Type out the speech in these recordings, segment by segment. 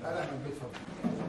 تعالى احمد بيه اتفضل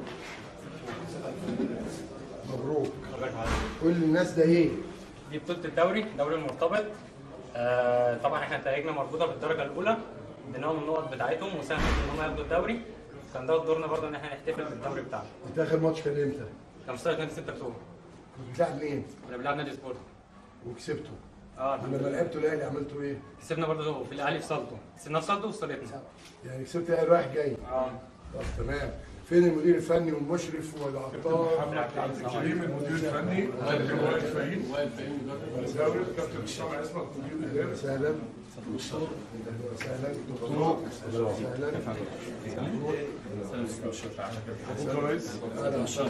مبروك قول للناس ده ايه؟ دي بطولة الدوري الدوري المرتبط آه طبعا احنا نتائجنا مربوطة بالدرجة الأولى اديناهم النقط بتاعتهم وساهموا ان هم ياخدوا الدوري كان ده دورنا برضه ان احنا نحتفل بالدوري بتاعنا انت اخر ماتش كان امتى؟ كان في سنة 6 اكتوبر كنت بتلعب مين؟ كنا بنلعب نادي سبورت وكسبته اه الحمد لما لله. لعبتوا الاهلي عملتوا ايه؟ كسبنا برضه في الاهلي في صالته كسبنا في صالته وصالتنا يعني كسبت الاهلي رايح جاي اه طب تمام فين المدير الفني والمشرف والعطار؟ محمد عبد الكريم المدير الفني كابتن وائل فهيم الدوري كابتن اسامه عصمت مدير الاداره وسهلا دكتور وسهلا دكتور وسهلا ابو رئيس اهلا وسهلا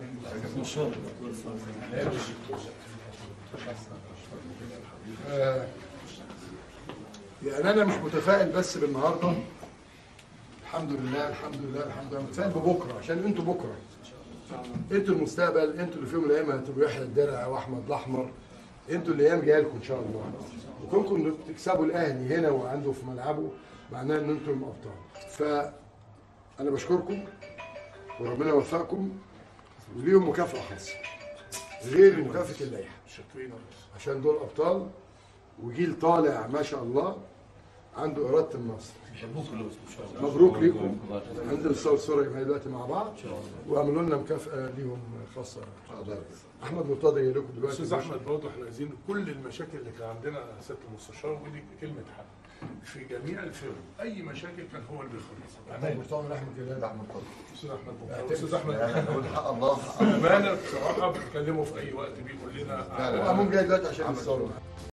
آه، يعني انا مش متفائل بس بالنهارده الحمد لله الحمد لله الحمد لله متفائل ببكره عشان انتوا بكره انتوا المستقبل انتوا اللي في يوم من الايام هتبقوا يحيى الدرع واحمد الاحمر انتوا الايام جايه لكم ان شاء الله وكونكم انكم تكسبوا الاهلي هنا وعنده في ملعبه معناه ان انتم ابطال فانا بشكركم وربنا يوفقكم وليهم مكافاه خاصه غير مكافاه اللائحه شاطرين عشان دول ابطال وجيل طالع ما شاء الله عنده اراده النصر مبروك ليكم هننزل نصور صوره يبقى دلوقتي مع بعض واعملوا لنا مكافاه ليهم خاصه احمد مرتضى جاي لكم دلوقتي استاذ احمد برضه احنا عايزين كل المشاكل اللي كان عندنا سياده المستشار ودي كلمه حق في جميع الفرق اي مشاكل كان هو اللي بيخلصها احمد مرتضى احمد جلال احمد فضل استاذ احمد مرتضى. استاذ احمد انا بقول حق الله حق الله امانه بصراحه بتكلمه في اي وقت بيقول لنا هو ممكن جاي دلوقتي عشان يصور